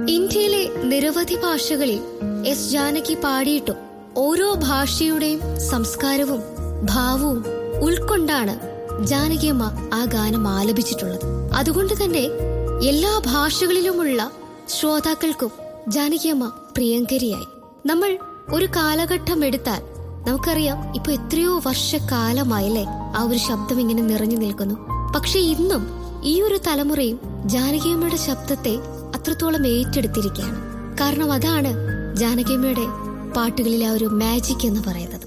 ഇന്ത്യയിലെ നിരവധി ഭാഷകളിൽ എസ് ജാനകി പാടിയിട്ടും ഓരോ ഭാഷയുടെയും സംസ്കാരവും ഭാവവും ഉൾക്കൊണ്ടാണ് ജാനകിയമ്മ ആ ഗാനം ആലപിച്ചിട്ടുള്ളത് അതുകൊണ്ട് തന്നെ എല്ലാ ഭാഷകളിലുമുള്ള ശ്രോതാക്കൾക്കും ജാനകിയമ്മ പ്രിയങ്കരിയായി നമ്മൾ ഒരു കാലഘട്ടം എടുത്താൽ നമുക്കറിയാം ഇപ്പൊ എത്രയോ വർഷക്കാലമായല്ലേ ആ ഒരു ശബ്ദം ഇങ്ങനെ നിറഞ്ഞു നിൽക്കുന്നു പക്ഷെ ഇന്നും ഈ ഒരു തലമുറയും ജാനകിയമ്മയുടെ ശബ്ദത്തെ അത്രത്തോളം ഏറ്റെടുത്തിരിക്കുകയാണ് കാരണം അതാണ് ജാനകിയമ്മയുടെ പാട്ടുകളിലെ ആ ഒരു മാജിക് എന്ന് പറയുന്നത്